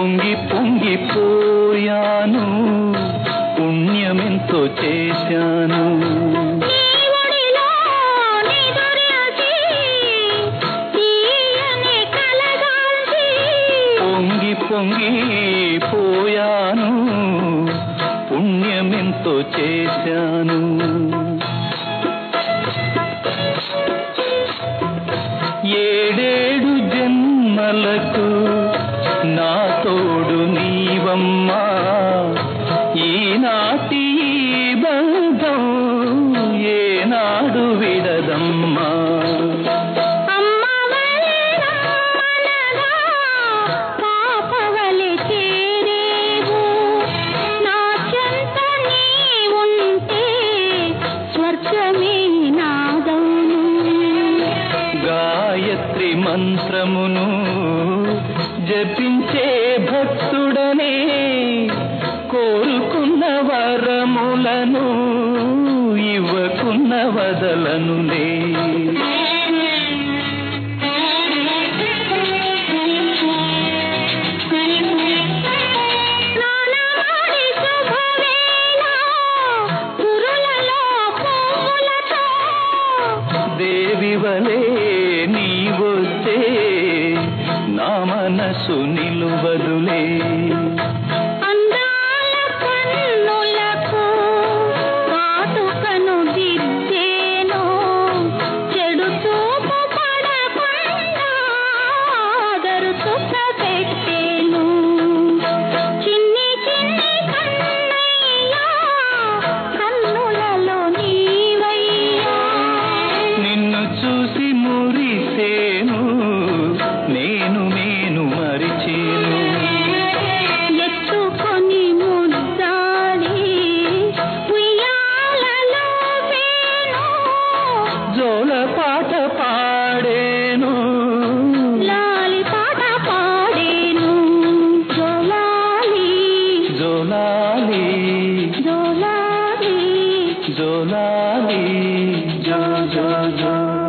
పొంగి పొంగిపోయాను పుణ్యమెంతో చేశాను నీ ఒడిలో నిదురించి తీయని కలగాల్చి పొంగి పొంగి పోయాను పుణ్యమెంతో చేశాను ఏడేడు జన్మలకు నా తోడు నీవమ్మా ఈనాటి ఈ బంధం ఏనాడు విడదమ్మా అమ్మ వలె రమ్మనగా పాపవలె చేరేవు నా చెంత నీ ఉంటే స్వర్గమే నాదౌను గాయత్రి మంత్రమును జపించే భక్తుడనే కోరుకున్న వరములను ఇవ్వకున్న వదలనులే స్నానమాడి శుభవేళ పురులలో పువ్వులతో దేవి వలే నీవొస్తే నా మనసు నిలువదులే అందాల కన్నులకు కాటుకను దిద్దేను చెడు చూపు పడకుండా గరుతుక పెట్టేను చిన్ని చిన్ని కన్నయ్యా కన్నులలో నీవయ్యా నిన్ను చూసి మురిసేను నేను నేను మరిచేను ఎత్తుకొని ముద్దాడి ఉయ్యాలలో వేణు జోల పాట పాడేను లాలి పాట పాడేను జోలాలి జోలాలి జోలాలి జోలాలి జో జో జో